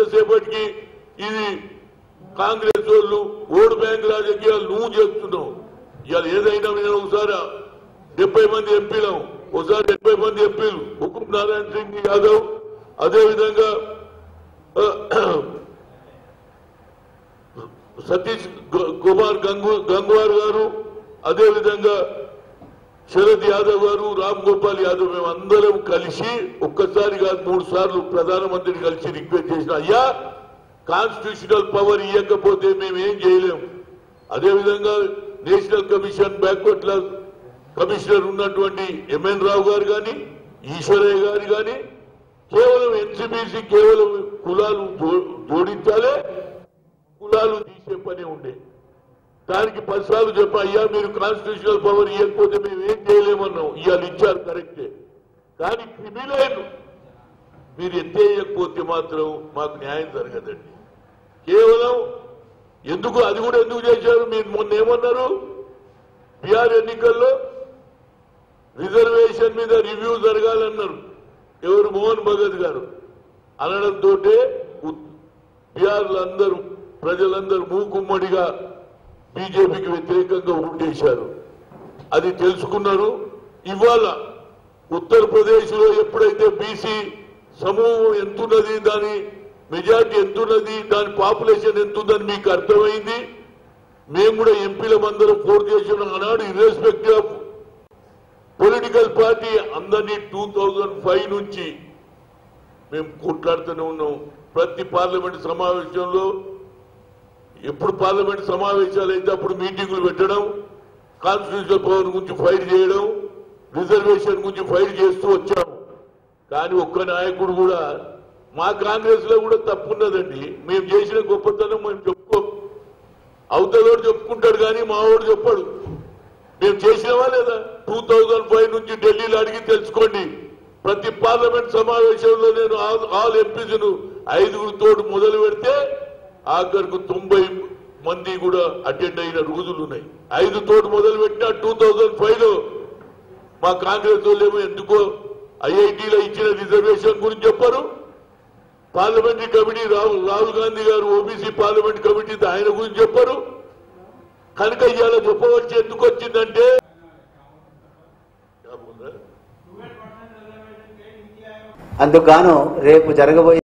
ఎంతసేపటికి ఇది కాంగ్రెస్ వాళ్ళు ఓటు బ్యాంక్ రాజకీయాలు నువ్వు చేస్తున్నావు ఇవాళ ఏదైనా నేను ఒకసారి డెబ్బై మంది ఎంపీలం ఒకసారి డెబ్బై మంది ఎంపీలు హుకుం నారాయణ సింగ్ యాదవ్ అదేవిధంగా ఆ, సతీష్ గు- కుమార్ గంగు గంగ్వార్ గారు అదేవిధంగా శరద్ యాదవ్ గారు రామ్ గోపాల్ యాదవ్ మేము అందరం కలిసి ఒక్కసారి కాదు మూడు సార్లు ప్రధానమంత్రిని కలిసి రిక్వెస్ట్ చేసిన అయ్యా కాన్స్టిట్యూషనల్ పవర్ ఇవ్వకపోతే మేము ఏం చేయలేం అదేవిధంగా national commission backward class commissioner ఉన్నటువంటి ఎంఎన్ రావు గారు కానీ ఈశ్వరయ్య గారు కానీ కేవలం ఎన్సీబీసీ కేవలం కులాలు జో- జోడించాలే కులాలు తీసే పని ఉండే దానికి పదిసార్లు చెప్పా అయ్యా మీరు కాన్స్టిట్యూషనల్ పవర్ ఇవ్వకపోతే మేము ఏం చేయలేమన్నాం ఇవాళ ఇచ్చారు కరెక్టే కానీ క్రిమినల్ మీరు ఎత్తేయకపోతే మాత్రం మాకు న్యాయం జరగదండి కేవలం ఎందుకు అది కూడా ఎందుకు చేశారు మీరు మొన్న ఏమన్నారు బీఆర్ ఎన్నికల్లో రిజర్వేషన్ మీద రివ్యూ జరగాలన్నారు ఎవరు మోహన్ భగత్ గారు అనడంతో బీఆర్లు అందరూ ప్రజలందరూ మూకుమ్మడిగా బీజేపీకి వ్యతిరేకంగా ఓటేశారు అది తెలుసుకున్నారు ఇవాళ ఉత్తరప్రదేశ్ లో ఎప్పుడైతే బీసీ సమూహం ఎంతున్నది దాని మెజార్టీ ఎంతున్నది దాని పాపులేషన్ ఎంతుందని మీకు అర్థమైంది మేము కూడా ఎంపీల అందరం ఫోర్ చేసిన ఆనాడు ఇర్రెస్పెక్టివ్ ఆఫ్ పొలిటికల్ పార్టీ అందరినీ టూ థౌజండ్ ఫైవ్ నుంచి మేము కొట్లాడుతూనే ఉన్నాం ప్రతి పార్లమెంట్ సమావేశంలో ఎప్పుడు పార్లమెంట్ సమావేశాలు అయితే అప్పుడు మీటింగులు పెట్టడం కాన్స్టిట్యూషన్ పవర్ గురించి ఫైట్ చేయడం రిజర్వేషన్ గురించి ఫైట్ చేస్తూ వచ్చాము కానీ ఒక్క నాయకుడు కూడా మా కాంగ్రెస్ లో కూడా తప్పున్నదండి మేము చేసిన గొప్పతనం మేము చెప్పుకో అవతలోడు చెప్పుకుంటాడు కానీ మావాడు చెప్పాడు మేము చేసినవా లేదా టూ థౌజండ్ ఫైవ్ నుంచి ఢిల్లీలో అడిగి తెలుసుకోండి ప్రతి పార్లమెంట్ సమావేశంలో నేను ఆల్- ఆల్ ఎంపీస్ను ఐదుగురితో మొదలు పెడితే ఆఖరికి తొంభై మంది కూడా అటెండ్ అయిన రోజులు ఉన్నాయి ఐదు తోటి మొదలు పెట్టిన టూ థౌజండ్ ఫైవ్ లో మా కాంగ్రెస్ వాళ్ళు ఏమో ఎందుకో ఐఐటీలో ఇచ్చిన రిజర్వేషన్ గురించి చెప్పారు parliamentary committee Rahul Rahul Gandhi garu OBC parliament committee ఆయన గురించి చెప్పారు కనుక ఇవాళ చెప్పవలసి ఎందుకు వచ్చిందంటే అందుకు గాను రేపు జరగబోయే